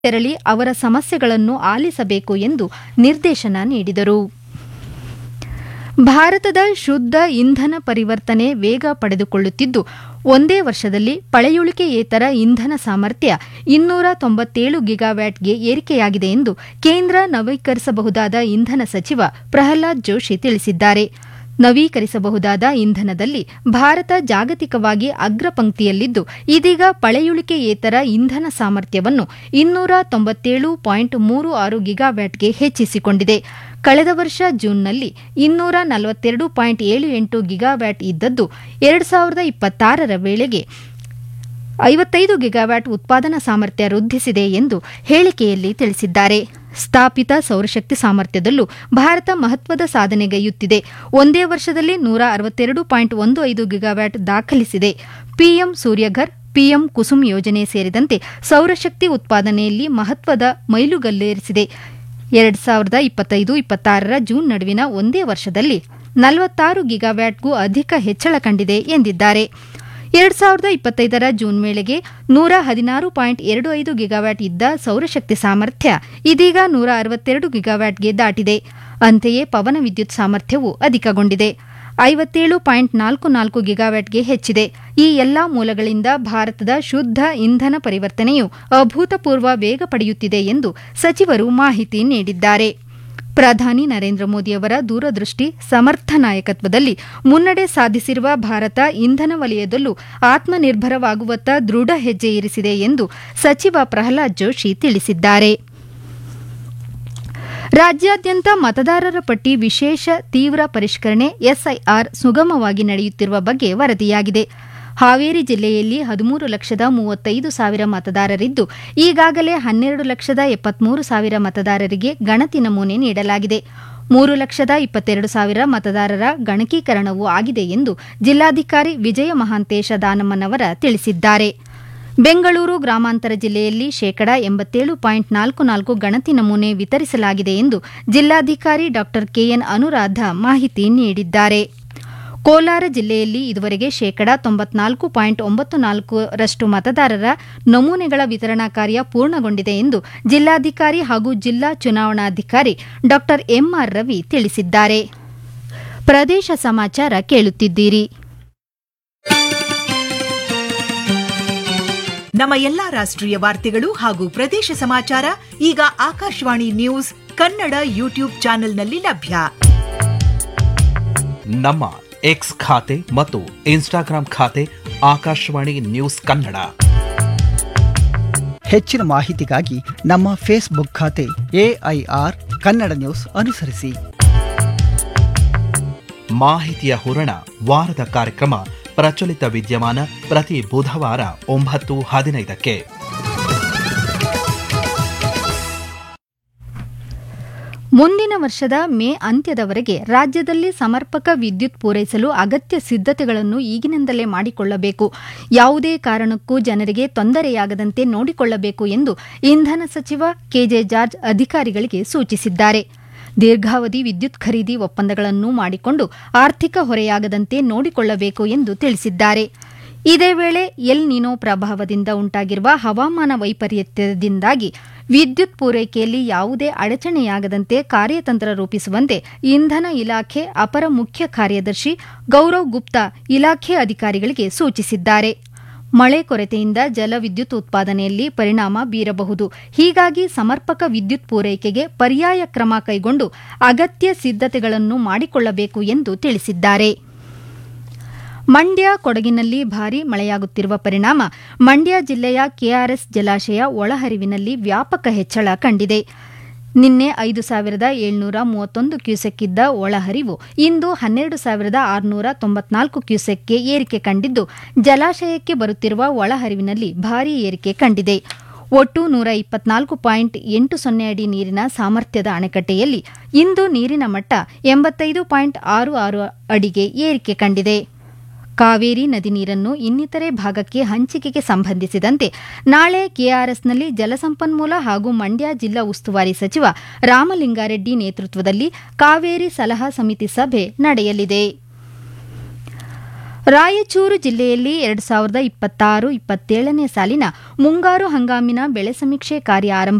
ತೆರಳಿ ಅವರ ಸಮಸ್ಯೆಗಳನ್ನು ಆಲಿಸಬೇಕು ಎಂದು ನಿರ್ದೇಶನ ನೀಡಿದರು ಭಾರತದ ಶುದ್ಧ ಇಂಧನ ಪರಿವರ್ತನೆ ವೇಗ ಪಡೆದುಕೊಳ್ಳುತ್ತಿದ್ದು ಒಂದೇ ವರ್ಷದಲ್ಲಿ ಪಳೆಯುಳಿಕೆಯೇತರ ಇಂಧನ ಸಾಮರ್ಥ್ಯ ಇನ್ನೂರ ತೊಂಬತ್ತೇಳು ಗಿಗಾವ್ಯಾಟ್ಗೆ ಏರಿಕೆಯಾಗಿದೆ ಎಂದು ಕೇಂದ್ರ ನವೀಕರಿಸಬಹುದಾದ ಇಂಧನ ಸಚಿವ ಪ್ರಹ್ಲಾದ್ ಜೋಶಿ ತಿಳಿಸಿದ್ದಾರೆ ನವೀಕರಿಸಬಹುದಾದ ಇಂಧನದಲ್ಲಿ ಭಾರತ ಜಾಗತಿಕವಾಗಿ ಅಗ್ರಪಂಕ್ತಿಯಲ್ಲಿದ್ದು ಇದೀಗ ಪಳೆಯುಳಿಕೆಯೇತರ ಇಂಧನ ಸಾಮರ್ಥ್ಯವನ್ನು ಇನ್ನೂರ ತೊಂಬತ್ತೇಳು ಪಾಯಿಂಟ್ ಮೂರು ಆರು ಗಿಗಾವ್ಯಾಟ್ಗೆ ಹೆಚ್ಚಿಸಿಕೊಂಡಿದೆ ಕಳೆದ ವರ್ಷ ಜೂನ್ನಲ್ಲಿ ಇನ್ನೂರ ನಲವತ್ತೆರಡು ಪಾಯಿಂಟ್ ಏಳು ಎಂಟು ಗಿಗಾವ್ಯಾಟ್ ಇದ್ದದ್ದು ಎರಡು ಸಾವಿರದ ಇಪ್ಪತ್ತಾರರ ವೇಳೆಗೆ ಐವತ್ತೈದು ಗಿಗಾವ್ಯಾಟ್ ಉತ್ಪಾದನಾ ಸಾಮರ್ಥ್ಯ ವೃದ್ಧಿಸಿದೆ ಎಂದು ಹೇಳಿಕೆಯಲ್ಲಿ ತಿಳಿಸಿದ್ದಾರೆ ಸ್ಥಾಪಿತ ಸೌರಶಕ್ತಿ ಸಾಮರ್ಥ್ಯದಲ್ಲೂ ಭಾರತ ಮಹತ್ವದ ಸಾಧನೆಗೈಯುತ್ತಿದೆ ಒಂದೇ ವರ್ಷದಲ್ಲಿ ನೂರ ಅರವತ್ತೆರಡು ಪಾಯಿಂಟ್ ಒಂದು ಐದು ಗಿಗಾವ್ಯಾಟ್ ದಾಖಲಿಸಿದೆ ಪಿಎಂ ಸೂರ್ಯಘರ್ ಪಿಎಂ ಕುಸುಮ್ ಯೋಜನೆ ಸೇರಿದಂತೆ ಸೌರಶಕ್ತಿ ಉತ್ಪಾದನೆಯಲ್ಲಿ ಮಹತ್ವದ ಮೈಲುಗಲ್ಲೇರಿಸಿದೆ ಎರಡು ಸಾವಿರದ ಇಪ್ಪತ್ತೈದು ಇಪ್ಪತ್ತಾರರ ಜೂನ್ ನಡುವಿನ ಒಂದೇ ವರ್ಷದಲ್ಲಿ ನಲವತ್ತಾರು ಗಿಗಾವ್ಯಾಟ್ಗೂ ಅಧಿಕ ಹೆಚ್ಚಳ ಕಂಡಿದೆ ಎಂದಿದ್ದಾರೆ ಎರಡು ಸಾವಿರದ ಇಪ್ಪತ್ತೈದರ ಜೂನ್ ವೇಳೆಗೆ ನೂರ ಹದಿನಾರು ಪಾಯಿಂಟ್ ಎರಡು ಐದು ಗಿಗಾವ್ಯಾಟ್ ಇದ್ದ ಸೌರಶಕ್ತಿ ಸಾಮರ್ಥ್ಯ ಇದೀಗ ನೂರ ಅರವತ್ತೆರಡು ಗಿಗಾವ್ಯಾಟ್ಗೆ ದಾಟಿದೆ ಅಂತೆಯೇ ಪವನ ವಿದ್ಯುತ್ ಸಾಮರ್ಥ್ಯವೂ ಅಧಿಕಗೊಂಡಿದೆ ಐವತ್ತೇಳು ಪಾಯಿಂಟ್ ನಾಲ್ಕು ನಾಲ್ಕು ಗಿಗಾವ್ಯಾಟ್ಗೆ ಹೆಚ್ಚಿದೆ ಈ ಎಲ್ಲಾ ಮೂಲಗಳಿಂದ ಭಾರತದ ಶುದ್ಧ ಇಂಧನ ಪರಿವರ್ತನೆಯು ಅಭೂತಪೂರ್ವ ವೇಗ ಪಡೆಯುತ್ತಿದೆ ಎಂದು ಸಚಿವರು ಮಾಹಿತಿ ನೀಡಿದ್ದಾರೆ ಪ್ರಧಾನಿ ನರೇಂದ್ರ ಮೋದಿಯವರ ದೂರದೃಷ್ಟಿ ಸಮರ್ಥ ನಾಯಕತ್ವದಲ್ಲಿ ಮುನ್ನಡೆ ಸಾಧಿಸಿರುವ ಭಾರತ ಇಂಧನ ವಲಯದಲ್ಲೂ ಆತ್ಮನಿರ್ಭರವಾಗುವತ್ತ ದೃಢ ಹೆಜ್ಜೆ ಇರಿಸಿದೆ ಎಂದು ಸಚಿವ ಪ್ರಹ್ಲಾದ್ ಜೋಶಿ ತಿಳಿಸಿದ್ದಾರೆ ರಾಜ್ಯಾದ್ಯಂತ ಮತದಾರರ ಪಟ್ಟಿ ವಿಶೇಷ ತೀವ್ರ ಪರಿಷ್ಕರಣೆ ಎಸ್ಐಆರ್ ಸುಗಮವಾಗಿ ನಡೆಯುತ್ತಿರುವ ಬಗ್ಗೆ ವರದಿಯಾಗಿದೆ ಹಾವೇರಿ ಜಿಲ್ಲೆಯಲ್ಲಿ ಹದಿಮೂರು ಲಕ್ಷದ ಮೂವತ್ತೈದು ಸಾವಿರ ಮತದಾರರಿದ್ದು ಈಗಾಗಲೇ ಹನ್ನೆರಡು ಲಕ್ಷದ ಎಪ್ಪತ್ಮೂರು ಸಾವಿರ ಮತದಾರರಿಗೆ ಗಣತಿ ನಮೂನೆ ನೀಡಲಾಗಿದೆ ಮೂರು ಲಕ್ಷದ ಇಪ್ಪತ್ತೆರಡು ಸಾವಿರ ಮತದಾರರ ಗಣಕೀಕರಣವೂ ಆಗಿದೆ ಎಂದು ಜಿಲ್ಲಾಧಿಕಾರಿ ವಿಜಯ ಮಹಾಂತೇಶ ದಾನಮ್ಮನವರ ತಿಳಿಸಿದ್ದಾರೆ ಬೆಂಗಳೂರು ಗ್ರಾಮಾಂತರ ಜಿಲ್ಲೆಯಲ್ಲಿ ಶೇಕಡಾ ಎಂಬತ್ತೇಳು ಪಾಯಿಂಟ್ ನಾಲ್ಕು ನಾಲ್ಕು ಗಣತಿ ನಮೂನೆ ವಿತರಿಸಲಾಗಿದೆ ಎಂದು ಜಿಲ್ಲಾಧಿಕಾರಿ ಡಾ ಕೆಎನ್ ಅನುರಾಧ ಮಾಹಿತಿ ನೀಡಿದ್ದಾರೆ ಕೋಲಾರ ಜಿಲ್ಲೆಯಲ್ಲಿ ಇದುವರೆಗೆ ಶೇಕಡಾ ತೊಂಬತ್ನಾಲ್ಕು ಪಾಯಿಂಟ್ ಒಂಬತ್ತು ನಾಲ್ಕರಷ್ಟು ಮತದಾರರ ನಮೂನೆಗಳ ವಿತರಣಾ ಕಾರ್ಯ ಪೂರ್ಣಗೊಂಡಿದೆ ಎಂದು ಜಿಲ್ಲಾಧಿಕಾರಿ ಹಾಗೂ ಜಿಲ್ಲಾ ಚುನಾವಣಾಧಿಕಾರಿ ಡಾ ಎಂಆರ್ ರವಿ ತಿಳಿಸಿದ್ದಾರೆ ಪ್ರದೇಶ ಸಮಾಚಾರ ಕೇಳುತ್ತಿದ್ದೀರಿ ನಮ್ಮ ಎಲ್ಲಾ ರಾಷ್ಟ್ರೀಯ ವಾರ್ತೆಗಳು ಹಾಗೂ ಪ್ರದೇಶ ಸಮಾಚಾರ ಈಗ ಆಕಾಶವಾಣಿ ನ್ಯೂಸ್ ಕನ್ನಡ ಯೂಟ್ಯೂಬ್ ಚಾನೆಲ್ನಲ್ಲಿ ಲಭ್ಯ ನಮ್ಮ ಎಕ್ಸ್ ಖಾತೆ ಮತ್ತು ಇನ್ಸ್ಟಾಗ್ರಾಂ ಖಾತೆ ಆಕಾಶವಾಣಿ ನ್ಯೂಸ್ ಕನ್ನಡ ಹೆಚ್ಚಿನ ಮಾಹಿತಿಗಾಗಿ ನಮ್ಮ ಫೇಸ್ಬುಕ್ ಖಾತೆ ಎಐಆರ್ ಕನ್ನಡ ನ್ಯೂಸ್ ಅನುಸರಿಸಿ ಮಾಹಿತಿಯ ಹೂರಣ ವಾರದ ಕಾರ್ಯಕ್ರಮ ಪ್ರಚಲಿತ ವಿದ್ಯಮಾನ ಪ್ರತಿ ಬುಧವಾರ ಒಂಬತ್ತು ಹದಿನೈದಕ್ಕೆ ಮುಂದಿನ ವರ್ಷದ ಮೇ ಅಂತ್ಯದವರೆಗೆ ರಾಜ್ಯದಲ್ಲಿ ಸಮರ್ಪಕ ವಿದ್ಯುತ್ ಪೂರೈಸಲು ಅಗತ್ಯ ಸಿದ್ಧತೆಗಳನ್ನು ಈಗಿನಿಂದಲೇ ಮಾಡಿಕೊಳ್ಳಬೇಕು ಯಾವುದೇ ಕಾರಣಕ್ಕೂ ಜನರಿಗೆ ತೊಂದರೆಯಾಗದಂತೆ ನೋಡಿಕೊಳ್ಳಬೇಕು ಎಂದು ಇಂಧನ ಸಚಿವ ಕೆಜೆ ಜಾರ್ಜ್ ಅಧಿಕಾರಿಗಳಿಗೆ ಸೂಚಿಸಿದ್ದಾರೆ ದೀರ್ಘಾವಧಿ ವಿದ್ಯುತ್ ಖರೀದಿ ಒಪ್ಪಂದಗಳನ್ನು ಮಾಡಿಕೊಂಡು ಆರ್ಥಿಕ ಹೊರೆಯಾಗದಂತೆ ನೋಡಿಕೊಳ್ಳಬೇಕು ಎಂದು ತಿಳಿಸಿದ್ದಾರೆ ಇದೇ ವೇಳೆ ಎಲ್ ನಿನೋ ಪ್ರಭಾವದಿಂದ ಉಂಟಾಗಿರುವ ಹವಾಮಾನ ವೈಪರೀತ್ಯದಿಂದಾಗಿ ವಿದ್ಯುತ್ ಪೂರೈಕೆಯಲ್ಲಿ ಯಾವುದೇ ಅಡಚಣೆಯಾಗದಂತೆ ಕಾರ್ಯತಂತ್ರ ರೂಪಿಸುವಂತೆ ಇಂಧನ ಇಲಾಖೆ ಅಪರ ಮುಖ್ಯ ಕಾರ್ಯದರ್ಶಿ ಗೌರವ್ ಗುಪ್ತಾ ಇಲಾಖೆ ಅಧಿಕಾರಿಗಳಿಗೆ ಸೂಚಿಸಿದ್ದಾರೆ ಮಳೆ ಕೊರತೆಯಿಂದ ಜಲವಿದ್ಯುತ್ ಉತ್ಪಾದನೆಯಲ್ಲಿ ಪರಿಣಾಮ ಬೀರಬಹುದು ಹೀಗಾಗಿ ಸಮರ್ಪಕ ವಿದ್ಯುತ್ ಪೂರೈಕೆಗೆ ಪರ್ಯಾಯ ಕ್ರಮ ಕೈಗೊಂಡು ಅಗತ್ಯ ಸಿದ್ಧತೆಗಳನ್ನು ಮಾಡಿಕೊಳ್ಳಬೇಕು ಎಂದು ತಿಳಿಸಿದ್ದಾರೆ ಮಂಡ್ಯ ಕೊಡಗಿನಲ್ಲಿ ಭಾರೀ ಮಳೆಯಾಗುತ್ತಿರುವ ಪರಿಣಾಮ ಮಂಡ್ಯ ಜಿಲ್ಲೆಯ ಕೆಆರ್ಎಸ್ ಜಲಾಶಯ ಒಳಹರಿವಿನಲ್ಲಿ ವ್ಯಾಪಕ ಹೆಚ್ಚಳ ಕಂಡಿದೆ ನಿನ್ನೆ ಐದು ಸಾವಿರದ ಏಳ್ನೂರ ಮೂವತ್ತೊಂದು ಕ್ಯೂಸೆಕ್ ಇದ್ದ ಒಳಹರಿವು ಇಂದು ಹನ್ನೆರಡು ಸಾವಿರದ ಆರುನೂರ ತೊಂಬತ್ನಾಲ್ಕು ಕ್ಯೂಸೆಕ್ಗೆ ಏರಿಕೆ ಕಂಡಿದ್ದು ಜಲಾಶಯಕ್ಕೆ ಬರುತ್ತಿರುವ ಒಳಹರಿವಿನಲ್ಲಿ ಭಾರೀ ಏರಿಕೆ ಕಂಡಿದೆ ಒಟ್ಟು ನೂರ ಇಪ್ಪತ್ನಾಲ್ಕು ಪಾಯಿಂಟ್ ಎಂಟು ಸೊನ್ನೆ ಅಡಿ ನೀರಿನ ಸಾಮರ್ಥ್ಯದ ಅಣೆಕಟ್ಟೆಯಲ್ಲಿ ಇಂದು ನೀರಿನ ಮಟ್ಟ ಎಂಬತ್ತೈದು ಪಾಯಿಂಟ್ ಆರು ಆರು ಅಡಿಗೆ ಏರಿಕೆ ಕಂಡಿದೆ ಕಾವೇರಿ ನದಿ ನೀರನ್ನು ಇನ್ನಿತರೆ ಭಾಗಕ್ಕೆ ಹಂಚಿಕೆಗೆ ಸಂಬಂಧಿಸಿದಂತೆ ನಾಳೆ ಕೆಆರ್ಎಸ್ನಲ್ಲಿ ಜಲಸಂಪನ್ಮೂಲ ಹಾಗೂ ಮಂಡ್ಯ ಜಿಲ್ಲಾ ಉಸ್ತುವಾರಿ ಸಚಿವ ರಾಮಲಿಂಗಾರೆಡ್ಡಿ ನೇತೃತ್ವದಲ್ಲಿ ಕಾವೇರಿ ಸಲಹಾ ಸಮಿತಿ ಸಭೆ ನಡೆಯಲಿದೆ ರಾಯಚೂರು ಜಿಲ್ಲೆಯಲ್ಲಿ ಎರಡು ಸಾವಿರದ ಇಪ್ಪತ್ತಾರು ಇಪ್ಪತ್ತೇಳನೇ ಸಾಲಿನ ಮುಂಗಾರು ಹಂಗಾಮಿನ ಬೆಳೆ ಸಮೀಕ್ಷೆ ಕಾರ್ಯ ಆರಂಭ